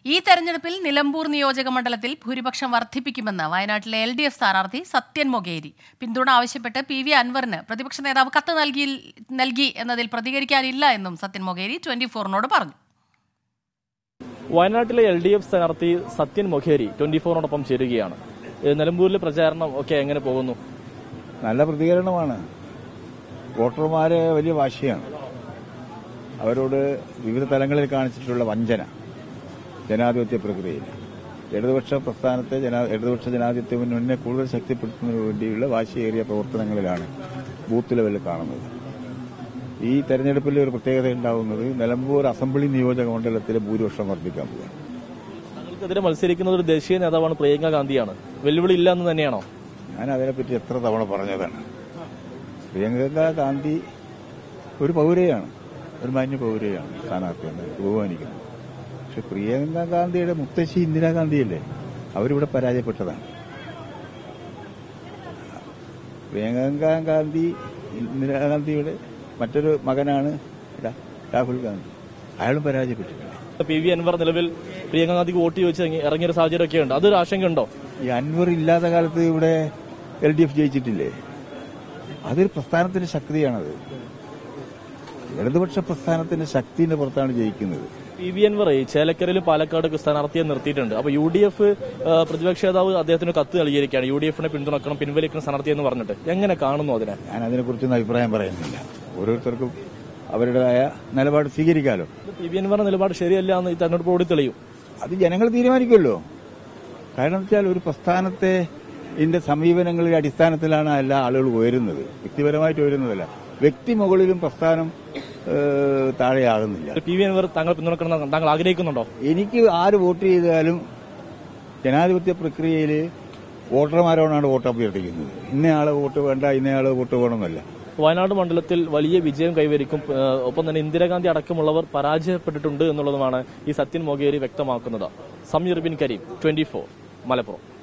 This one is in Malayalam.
ഈ തെരഞ്ഞെടുപ്പിൽ നിലമ്പൂർ നിയോജക മണ്ഡലത്തിൽ ഭൂരിപക്ഷം വർദ്ധിപ്പിക്കുമെന്ന് വയനാട്ടിലെ എൽ ഡി എഫ് സ്ഥാനാർത്ഥി സത്യൻ മൊകേരി പിന്തുണ ആവശ്യപ്പെട്ട് പി വി അൻവറിന് പ്രതിപക്ഷ നേതാവ് കത്ത് നൽകി നൽകി എന്നതിൽ പ്രതികരിക്കാനില്ല എന്നും സത്യൻ മൊകേരി ട്വന്റി ഫോറിനോട് പറഞ്ഞു വയനാട്ടിലെ എൽ ഡി എഫ് സ്ഥാനാർത്ഥി സത്യൻ മൊഖേരി ട്വന്റി ഫോറിനോടൊപ്പം ചേരുകയാണ് ഏഹ് നിലമ്പൂരിലെ പ്രചാരണം ഒക്കെ എങ്ങനെ പോകുന്നു നല്ല പ്രതികരണമാണ് വോട്ടർമാരെ വലിയ വാശിയാണ് അവരോട് വിവിധ തലങ്ങളിൽ കാണിച്ചിട്ടുള്ള വഞ്ചന ജനാധിപത്യ പ്രക്രിയയിൽ ഇടതുപക്ഷ പ്രസ്ഥാനത്തെ ജനാ ഇടതുപക്ഷ ജനാധിപത്യ മുന്നണിനെ കൂടുതൽ ശക്തിപ്പെടുത്തുന്നതിന് വേണ്ടിയുള്ള വാശിയേറിയ പ്രവർത്തനങ്ങളിലാണ് ബൂത്ത് ലെവലിൽ കാണുന്നത് ഈ തെരഞ്ഞെടുപ്പിൽ ഒരു പ്രത്യേകത ഉണ്ടാവുന്നത് നിലമ്പൂർ അസംബ്ലി നിയോജക മണ്ഡലത്തിലെ ഭൂരിപക്ഷം വർദ്ധിക്കാൻ പോകുക തങ്ങൾക്കെതിരെ മത്സരിക്കുന്നത് ഒരു ദേശീയ നേതാവാണ് പ്രിയങ്ക ഗാന്ധിയാണ് വെല്ലുവിളി ഇല്ല എന്ന് തന്നെയാണോ ഞാൻ അതിനെപ്പറ്റി എത്ര തവണ പറഞ്ഞതാണ് പ്രിയങ്ക ഗാന്ധി ഒരു പൗരയാണ് ഒരു മാന്യ പൗരയാണ് സ്ഥാനാർത്ഥിയാണ് ബഹുമാനിക്കുന്നത് പക്ഷെ പ്രിയങ്ക ഗാന്ധിയുടെ മുത്തശ്ശി ഇന്ദിരാഗാന്ധിയല്ലേ അവരിവിടെ പരാജയപ്പെട്ടതാണ് പ്രിയങ്ക ഗാന്ധി ഇന്ദിരാഗാന്ധിയുടെ മറ്റൊരു മകനാണ് രാ- രാഹുൽ ഗാന്ധി അയാളും പരാജയപ്പെട്ടിട്ടുണ്ട് പി വി അൻവർ നിലവിൽ പ്രിയങ്ക ഗാന്ധിക്ക് വോട്ട് ചോദിച്ച് ഇറങ്ങി- ഇറങ്ങിയൊരു സാഹചര്യമൊക്കെ ഉണ്ട് അതൊരു ആശങ്കയുണ്ടോ ഈ അൻവർ ഇല്ലാത്ത കാലത്ത് ഇവിടെ എൽ ഡി എഫ് ജയിച്ചിട്ടില്ലേ അതൊരു പ്രസ്ഥാനത്തിന്റെ ശക്തിയാണത് ഇടതുപക്ഷ പ്രസ്ഥാനത്തിന്റെ ശക്തിന്റെ പുറത്താണ് ജയിക്കുന്നത് പി വി അൻവർ ചേലക്കരയിലും പാലക്കാടൊക്കെ സ്ഥാനാർത്ഥിയെ നിർത്തിയിട്ടുണ്ട് അപ്പൊ യു ഡി എഫ് പ്രതിപക്ഷ നേതാവ് അദ്ദേഹത്തിന് കത്ത് നൽകിയിരിക്കുകയാണ് യു ഡി എഫിനെ പിന്തുണക്കണം പിൻവലിക്കണം സ്ഥാനാർത്ഥി എന്ന് പറഞ്ഞിട്ട് എങ്ങനെ കാണുന്നു അതിനെ ഞാൻ അതിനെക്കുറിച്ചൊന്നും അഭിപ്രായം പറയുന്നില്ല ഓരോരുത്തർക്കും അവരുടേതായ നിലപാട് സ്വീകരിക്കാമല്ലോ പി വി അൻവറിന്റെ നിലപാട് ശരിയല്ല എന്ന് ഈ തെരഞ്ഞെടുപ്പ് ഓടി തെളിയും അത് ജനങ്ങൾ തീരുമാനിക്കുമല്ലോ കാരണം വെച്ചാൽ ഒരു പ്രസ്ഥാനത്തെ ഇതിന്റെ സമീപനങ്ങളുടെ അടിസ്ഥാനത്തിലാണ് എല്ലാ ആളുകളും ഉയരുന്നത് വ്യക്തിപരമായിട്ട് ഉയരുന്നതല്ല വ്യക്തി മുകളിലും പ്രസ്ഥാനം ഏഹ്, താഴെയാകുന്നില്ല പി വി അൻവർ താങ്കൾ പിന്തുണക്കണം എന്ന് താങ്കൾ ആഗ്രഹിക്കുന്നുണ്ടോ എനിക്ക് ആര് വോട്ട് ചെയ്താലും ജനാധിപത്യ പ്രക്രിയയിൽ വോട്ടർമാരോടാണ് വോട്ട് അഭ്യർത്ഥിക്കുന്നത് ഇന്നയാളെ വോട്ട് വേണ്ട ഇന്നയാളെ വോട്ട് വേണമെന്നല്ല വയനാട് മണ്ഡലത്തിൽ വലിയ വിജയം കൈവരിക്കും ഏഹ് ഒപ്പം തന്നെ ഇന്ദിരാഗാന്ധി അടക്കമുള്ളവർ പരാജയപ്പെട്ടിട്ടുണ്ട് എന്നുള്ളതുമാണ് ഈ സത്യൻ മൊഗേരി വ്യക്തമാക്കുന്നത് സമീർ ബിൻ കരീം ട്വന്റി മലപ്പുറം